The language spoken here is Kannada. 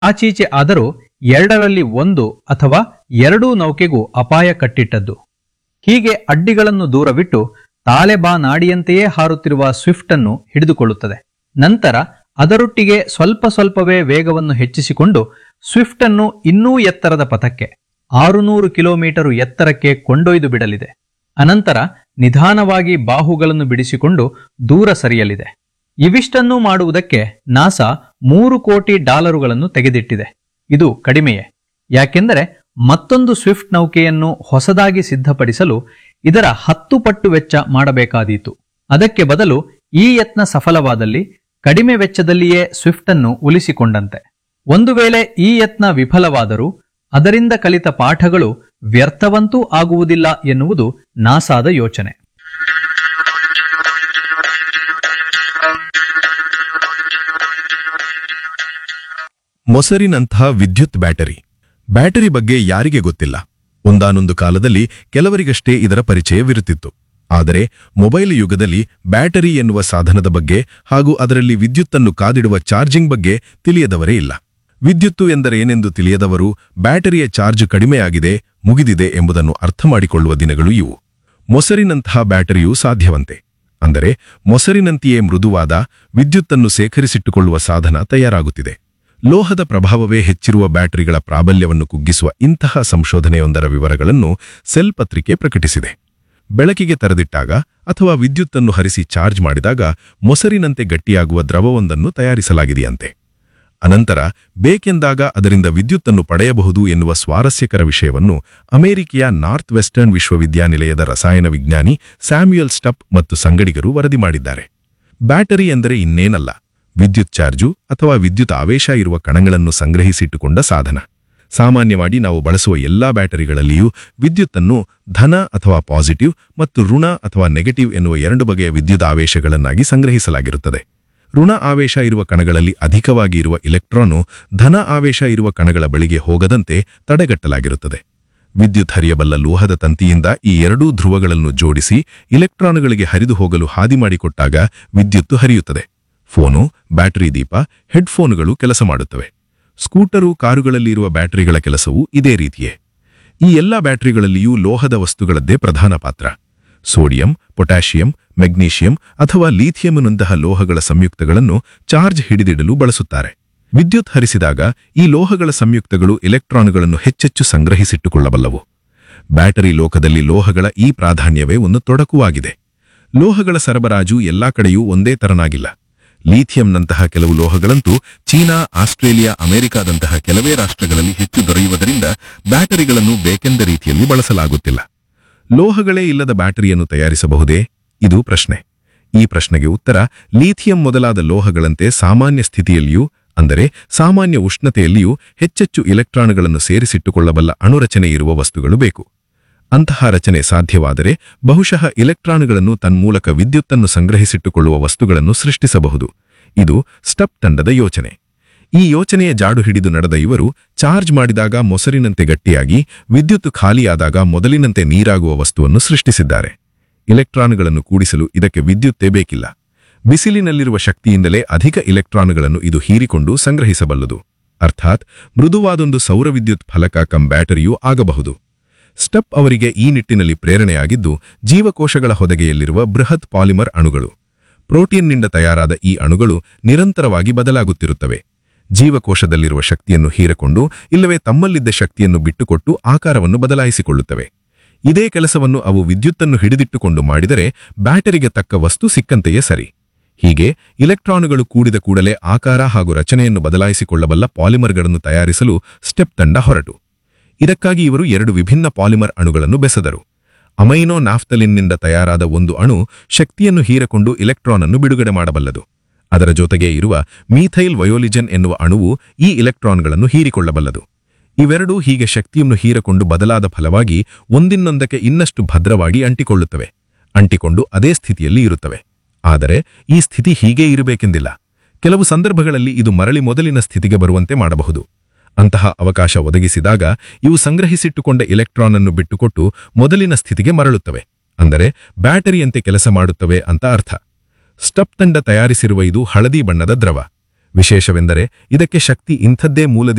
ಆಚೀಚೆ ಆದರೂ ಎರಡರಲ್ಲಿ ಒಂದು ಅಥವಾ ಎರಡೂ ನೌಕೆಗೂ ಅಪಾಯ ಕಟ್ಟಿಟ್ಟದ್ದು ಹೀಗೆ ಅಡ್ಡಿಗಳನ್ನು ದೂರವಿಟ್ಟು ತಾಲೆಬಾ ನಾಡಿಯಂತೆಯೇ ಹಾರುತ್ತಿರುವ ಸ್ವಿಫ್ಟ್ ಅನ್ನು ಹಿಡಿದುಕೊಳ್ಳುತ್ತದೆ ನಂತರ ಅದರೊಟ್ಟಿಗೆ ಸ್ವಲ್ಪ ಸ್ವಲ್ಪವೇ ವೇಗವನ್ನು ಹೆಚ್ಚಿಸಿಕೊಂಡು ಸ್ವಿಫ್ಟ್ ಅನ್ನು ಇನ್ನೂ ಎತ್ತರದ ಪಥಕ್ಕೆ ಆರುನೂರು ಕಿಲೋಮೀಟರು ಎತ್ತರಕ್ಕೆ ಕೊಂಡೊಯ್ದು ಬಿಡಲಿದೆ ಅನಂತರ ನಿಧಾನವಾಗಿ ಬಾಹುಗಳನ್ನು ಬಿಡಿಸಿಕೊಂಡು ದೂರ ಸರಿಯಲಿದೆ ಇವಿಷ್ಟನ್ನೂ ಮಾಡುವುದಕ್ಕೆ ನಾಸಾ ಮೂರು ಕೋಟಿ ಡಾಲರುಗಳನ್ನು ತೆಗೆದಿಟ್ಟಿದೆ ಇದು ಕಡಿಮೆಯೇ ಯಾಕೆಂದರೆ ಮತ್ತೊಂದು ಸ್ವಿಫ್ಟ್ ನೌಕೆಯನ್ನು ಹೊಸದಾಗಿ ಸಿದ್ಧಪಡಿಸಲು ಇದರ ಹತ್ತು ಪಟ್ಟು ವೆಚ್ಚ ಮಾಡಬೇಕಾದೀತು ಅದಕ್ಕೆ ಬದಲು ಈ ಯತ್ನ ಸಫಲವಾದಲ್ಲಿ ಕಡಿಮೆ ವೆಚ್ಚದಲ್ಲಿಯೇ ಸ್ವಿಫ್ಟ್ ಅನ್ನು ಉಳಿಸಿಕೊಂಡಂತೆ ಒಂದು ವೇಳೆ ಈ ಯತ್ನ ವಿಫಲವಾದರೂ ಅದರಿಂದ ಕಲಿತ ಪಾಠಗಳು ವ್ಯರ್ಥವಂತೂ ಆಗುವುದಿಲ್ಲ ಎನ್ನುವುದು ನಾಸಾದ ಯೋಚನೆ ಮೊಸರಿನಂಥ ವಿದ್ಯುತ್ ಬ್ಯಾಟರಿ ಬ್ಯಾಟರಿ ಬಗ್ಗೆ ಯಾರಿಗೆ ಗೊತ್ತಿಲ್ಲ ಒಂದಾನೊಂದು ಕಾಲದಲ್ಲಿ ಕೆಲವರಿಗಷ್ಟೇ ಇದರ ಪರಿಚಯವಿರುತ್ತಿತ್ತು ಆದರೆ ಮೊಬೈಲ್ ಯುಗದಲ್ಲಿ ಬ್ಯಾಟರಿ ಎನ್ನುವ ಸಾಧನದ ಬಗ್ಗೆ ಹಾಗೂ ಅದರಲ್ಲಿ ವಿದ್ಯುತ್ತನ್ನು ಕಾದಿಡುವ ಚಾರ್ಜಿಂಗ್ ಬಗ್ಗೆ ತಿಳಿಯದವರೇ ಇಲ್ಲ ವಿದ್ಯುತ್ತು ಎಂದರೆ ಏನೆಂದು ತಿಳಿಯದವರು ಬ್ಯಾಟರಿಯ ಚಾರ್ಜ್ ಕಡಿಮೆಯಾಗಿದೆ ಮುಗಿದಿದೆ ಎಂಬುದನ್ನು ಅರ್ಥ ಮಾಡಿಕೊಳ್ಳುವ ದಿನಗಳು ಇವು ಮೊಸರಿನಂತಹ ಬ್ಯಾಟರಿಯೂ ಸಾಧ್ಯವಂತೆ ಅಂದರೆ ಮೊಸರಿನಂತೆಯೇ ಮೃದುವಾದ ವಿದ್ಯುತ್ತನ್ನು ಸೇಖರಿಸಿಟ್ಟುಕೊಳ್ಳುವ ಸಾಧನ ತಯಾರಾಗುತ್ತಿದೆ ಲೋಹದ ಪ್ರಭಾವವೇ ಹೆಚ್ಚಿರುವ ಬ್ಯಾಟರಿಗಳ ಪ್ರಾಬಲ್ಯವನ್ನು ಕುಗ್ಗಿಸುವ ಇಂತಹ ಸಂಶೋಧನೆಯೊಂದರ ವಿವರಗಳನ್ನು ಸೆಲ್ ಪತ್ರಿಕೆ ಪ್ರಕಟಿಸಿದೆ ಬೆಳಕಿಗೆ ತೆರೆದಿಟ್ಟಾಗ ಅಥವಾ ವಿದ್ಯುತ್ತನ್ನು ಹರಿಸಿ ಚಾರ್ಜ್ ಮಾಡಿದಾಗ ಮೊಸರಿನಂತೆ ಗಟ್ಟಿಯಾಗುವ ದ್ರವವೊಂದನ್ನು ತಯಾರಿಸಲಾಗಿದೆಯಂತೆ ಅನಂತರ ಬೇಕೆಂದಾಗ ಅದರಿಂದ ವಿದ್ಯುತ್ತನ್ನು ಪಡೆಯಬಹುದು ಎನ್ನುವ ಸ್ವಾರಸ್ಯಕರ ವಿಷಯವನ್ನು ಅಮೆರಿಕೆಯ ನಾರ್ತ್ ವೆಸ್ಟರ್ನ್ ವಿಶ್ವವಿದ್ಯಾನಿಲಯದ ರಸಾಯನ ವಿಜ್ಞಾನಿ ಸ್ಯಾಮ್ಯುಯಲ್ ಸ್ಟಪ್ ಮತ್ತು ಸಂಗಡಿಗರು ವರದಿ ಮಾಡಿದ್ದಾರೆ ಬ್ಯಾಟರಿ ಎಂದರೆ ಇನ್ನೇನಲ್ಲ ವಿದ್ಯುತ್ ಚಾರ್ಜು ಅಥವಾ ವಿದ್ಯುತ್ ಆವೇಶ ಇರುವ ಕಣಗಳನ್ನು ಸಂಗ್ರಹಿಸಿಟ್ಟುಕೊಂಡ ಸಾಧನ ಸಾಮಾನ್ಯವಾಗಿ ನಾವು ಬಳಸುವ ಎಲ್ಲಾ ಬ್ಯಾಟರಿಗಳಲ್ಲಿಯೂ ವಿದ್ಯುತ್ತನ್ನು ಧನ ಅಥವಾ ಪಾಸಿಟಿವ್ ಮತ್ತು ಋಣ ಅಥವಾ ನೆಗೆಟಿವ್ ಎನ್ನುವ ಎರಡು ಬಗೆಯ ವಿದ್ಯುತ್ ಆವೇಶಗಳನ್ನಾಗಿ ಸಂಗ್ರಹಿಸಲಾಗಿರುತ್ತದೆ ಋಣ ಆವೇಶ ಇರುವ ಕಣಗಳಲ್ಲಿ ಅಧಿಕವಾಗಿ ಇರುವ ಇಲೆಕ್ಟ್ರಾನು ಧನ ಆವೇಶ ಇರುವ ಕಣಗಳ ಬಳಿಗೆ ಹೋಗದಂತೆ ತಡೆಗಟ್ಟಲಾಗಿರುತ್ತದೆ ವಿದ್ಯುತ್ ಹರಿಯಬಲ್ಲ ಲೋಹದ ತಂತಿಯಿಂದ ಈ ಎರಡೂ ಧ್ರುವಗಳನ್ನು ಜೋಡಿಸಿ ಇಲೆಕ್ಟ್ರಾನುಗಳಿಗೆ ಹರಿದು ಹೋಗಲು ಹಾದಿ ಮಾಡಿಕೊಟ್ಟಾಗ ವಿದ್ಯುತ್ತು ಹರಿಯುತ್ತದೆ ಫೋನು ಬ್ಯಾಟರಿ ದೀಪ ಹೆಡ್ಫೋನುಗಳು ಕೆಲಸ ಮಾಡುತ್ತವೆ ಸ್ಕೂಟರು ಕಾರುಗಳಲ್ಲಿ ಇರುವ ಬ್ಯಾಟರಿಗಳ ಕೆಲಸವೂ ಇದೇ ರೀತಿಯೇ ಈ ಎಲ್ಲ ಬ್ಯಾಟರಿಗಳಲ್ಲಿಯೂ ಲೋಹದ ವಸ್ತುಗಳದ್ದೇ ಪ್ರಧಾನ ಪಾತ್ರ ಸೋಡಿಯಂ ಪೊಟ್ಯಾಷಿಯಂ ಮೆಗ್ನೀಷಿಯಂ ಅಥವಾ ಲೀಥಿಯಂನಂತಹ ಲೋಹಗಳ ಸಂಯುಕ್ತಗಳನ್ನು ಚಾರ್ಜ್ ಹಿಡಿದಿಡಲು ಬಳಸುತ್ತಾರೆ ವಿದ್ಯುತ್ ಹರಿಸಿದಾಗ ಈ ಲೋಹಗಳ ಸಂಯುಕ್ತಗಳು ಇಲೆಕ್ಟ್ರಾನುಗಳನ್ನು ಹೆಚ್ಚೆಚ್ಚು ಸಂಗ್ರಹಿಸಿಟ್ಟುಕೊಳ್ಳಬಲ್ಲವು ಬ್ಯಾಟರಿ ಲೋಕದಲ್ಲಿ ಲೋಹಗಳ ಈ ಪ್ರಾಧಾನ್ಯವೇ ಒಂದು ತೊಡಕುವಾಗಿದೆ ಲೋಹಗಳ ಸರಬರಾಜು ಎಲ್ಲಾ ಕಡೆಯೂ ಒಂದೇ ತರನಾಗಿಲ್ಲ ಲೀಥಿಯಂನಂತಹ ಕೆಲವು ಲೋಹಗಳಂತೂ ಚೀನಾ ಆಸ್ಟ್ರೇಲಿಯಾ ಅಮೆರಿಕಾದಂತಹ ಕೆಲವೇ ರಾಷ್ಟ್ರಗಳಲ್ಲಿ ಹೆಚ್ಚು ದೊರೆಯುವುದರಿಂದ ಬ್ಯಾಟರಿಗಳನ್ನು ಬೇಕೆಂದ ರೀತಿಯಲ್ಲಿ ಬಳಸಲಾಗುತ್ತಿಲ್ಲ ಲೋಹಗಳೇ ಇಲ್ಲದ ಬ್ಯಾಟರಿಯನ್ನು ತಯಾರಿಸಬಹುದೇ ಇದು ಪ್ರಶ್ನೆ ಈ ಪ್ರಶ್ನೆಗೆ ಉತ್ತರ ಲೀಥಿಯಂ ಮೊದಲಾದ ಲೋಹಗಳಂತೆ ಸಾಮಾನ್ಯ ಸ್ಥಿತಿಯಲ್ಲಿಯೂ ಅಂದರೆ ಸಾಮಾನ್ಯ ಉಷ್ಣತೆಯಲ್ಲಿಯೂ ಹೆಚ್ಚೆಚ್ಚು ಇಲೆಕ್ಟ್ರಾನುಗಳನ್ನು ಸೇರಿಸಿಟ್ಟುಕೊಳ್ಳಬಲ್ಲ ಅಣುರಚನೆ ಇರುವ ವಸ್ತುಗಳು ಬೇಕು ಅಂತಹ ರಚನೆ ಸಾಧ್ಯವಾದರೆ ಬಹುಶಃ ಇಲೆಕ್ಟ್ರಾನುಗಳನ್ನು ತನ್ಮೂಲಕ ವಿದ್ಯುತ್ತನ್ನು ಸಂಗ್ರಹಿಸಿಟ್ಟುಕೊಳ್ಳುವ ವಸ್ತುಗಳನ್ನು ಸೃಷ್ಟಿಸಬಹುದು ಇದು ಸ್ಟಪ್ ತಂಡದ ಯೋಚನೆ ಈ ಯೋಚನೆಯ ಜಾಡು ಹಿಡಿದು ನಡೆದ ಇವರು ಚಾರ್ಜ್ ಮಾಡಿದಾಗ ಮೊಸರಿನಂತೆ ಗಟ್ಟಿಯಾಗಿ ವಿದ್ಯುತ್ ಖಾಲಿಯಾದಾಗ ಮೊದಲಿನಂತೆ ನೀರಾಗುವ ವಸ್ತುವನ್ನು ಸೃಷ್ಟಿಸಿದ್ದಾರೆ ಇಲೆಕ್ಟ್ರಾನುಗಳನ್ನು ಕೂಡಿಸಲು ಇದಕ್ಕೆ ವಿದ್ಯುತ್ತೇ ಬೇಕಿಲ್ಲ ಬಿಸಿಲಿನಲ್ಲಿರುವ ಶಕ್ತಿಯಿಂದಲೇ ಅಧಿಕ ಇಲೆಕ್ಟ್ರಾನುಗಳನ್ನು ಇದು ಹೀರಿಕೊಂಡು ಸಂಗ್ರಹಿಸಬಲ್ಲದು ಅರ್ಥಾತ್ ಮೃದುವಾದೊಂದು ಸೌರವಿದ್ಯುತ್ ಫಲಕ ಕಂ ಬ್ಯಾಟರಿಯೂ ಆಗಬಹುದು ಸ್ಟಪ್ ಅವರಿಗೆ ಈ ನಿಟ್ಟಿನಲ್ಲಿ ಪ್ರೇರಣೆಯಾಗಿದ್ದು ಜೀವಕೋಶಗಳ ಹೊದಗೆಯಲ್ಲಿರುವ ಬೃಹತ್ ಪಾಲಿಮರ್ ಅಣುಗಳು ಪ್ರೋಟೀನ್ನಿಂದ ತಯಾರಾದ ಈ ಅಣುಗಳು ನಿರಂತರವಾಗಿ ಬದಲಾಗುತ್ತಿರುತ್ತವೆ ಜೀವಕೋಶದಲ್ಲಿರುವ ಶಕ್ತಿಯನ್ನು ಹೀರಕೊಂಡು ಇಲ್ಲವೇ ತಮ್ಮಲ್ಲಿದ್ದ ಶಕ್ತಿಯನ್ನು ಬಿಟ್ಟುಕೊಟ್ಟು ಆಕಾರವನ್ನು ಬದಲಾಯಿಸಿಕೊಳ್ಳುತ್ತವೆ ಇದೇ ಕೆಲಸವನ್ನು ಅವು ವಿದ್ಯುತ್ತನ್ನು ಹಿಡಿದಿಟ್ಟುಕೊಂಡು ಮಾಡಿದರೆ ಬ್ಯಾಟರಿಗೆ ತಕ್ಕ ವಸ್ತು ಸಿಕ್ಕಂತೆಯೇ ಸರಿ ಹೀಗೆ ಇಲೆಕ್ಟ್ರಾನುಗಳು ಕೂಡಿದ ಕೂಡಲೇ ಆಕಾರ ಹಾಗೂ ರಚನೆಯನ್ನು ಬದಲಾಯಿಸಿಕೊಳ್ಳಬಲ್ಲ ಪಾಲಿಮರ್ಗಳನ್ನು ತಯಾರಿಸಲು ಸ್ಟೆಪ್ ತಂಡ ಹೊರಟು ಇದಕ್ಕಾಗಿ ಇವರು ಎರಡು ವಿಭಿನ್ನ ಪಾಲಿಮರ್ ಅಣುಗಳನ್ನು ಬೆಸೆದರು ಅಮೈನೋ ನಾಫ್ತಲಿನ್ನಿಂದ ತಯಾರಾದ ಒಂದು ಅಣು ಶಕ್ತಿಯನ್ನು ಹೀರಕೊಂಡು ಇಲೆಕ್ಟ್ರಾನ್ ಅನ್ನು ಬಿಡುಗಡೆ ಮಾಡಬಲ್ಲದು ಅದರ ಜೊತೆಗೆ ಇರುವ ಮೀಥೈಲ್ ವಯೋಲಿಜನ್ ಎನ್ನುವ ಅಣುವು ಈ ಇಲೆಕ್ಟ್ರಾನ್ಗಳನ್ನು ಹೀರಿಕೊಳ್ಳಬಲ್ಲದು ಇವೆರಡೂ ಹೀಗೆ ಶಕ್ತಿಯನ್ನು ಹೀರಕೊಂಡು ಬದಲಾದ ಫಲವಾಗಿ ಒಂದಿನ್ನೊಂದಕ್ಕೆ ಇನ್ನಷ್ಟು ಭದ್ರವಾಗಿ ಅಂಟಿಕೊಳ್ಳುತ್ತವೆ ಅಂಟಿಕೊಂಡು ಅದೇ ಸ್ಥಿತಿಯಲ್ಲಿ ಇರುತ್ತವೆ ಆದರೆ ಈ ಸ್ಥಿತಿ ಹೀಗೇ ಇರಬೇಕೆಂದಿಲ್ಲ ಕೆಲವು ಸಂದರ್ಭಗಳಲ್ಲಿ ಇದು ಮರಳಿ ಮೊದಲಿನ ಸ್ಥಿತಿಗೆ ಬರುವಂತೆ ಮಾಡಬಹುದು ಅಂತಹ ಅವಕಾಶ ಒದಗಿಸಿದಾಗ ಇವು ಸಂಗ್ರಹಿಸಿಟ್ಟುಕೊಂಡ ಇಲೆಕ್ಟ್ರಾನ್ ಅನ್ನು ಬಿಟ್ಟುಕೊಟ್ಟು ಮೊದಲಿನ ಸ್ಥಿತಿಗೆ ಮರಳುತ್ತವೆ ಅಂದರೆ ಬ್ಯಾಟರಿಯಂತೆ ಕೆಲಸ ಮಾಡುತ್ತವೆ ಅಂತ ಅರ್ಥ ಸ್ಟಪ್ ತಂಡ ತಯಾರಿಸಿರುವ ಇದು ಹಳದಿ ಬಣ್ಣದ ದ್ರವ ವಿಶೇಷವೆಂದರೆ ಇದಕ್ಕೆ ಶಕ್ತಿ ಇಂಥದ್ದೇ ಮೂಲದಿಂದ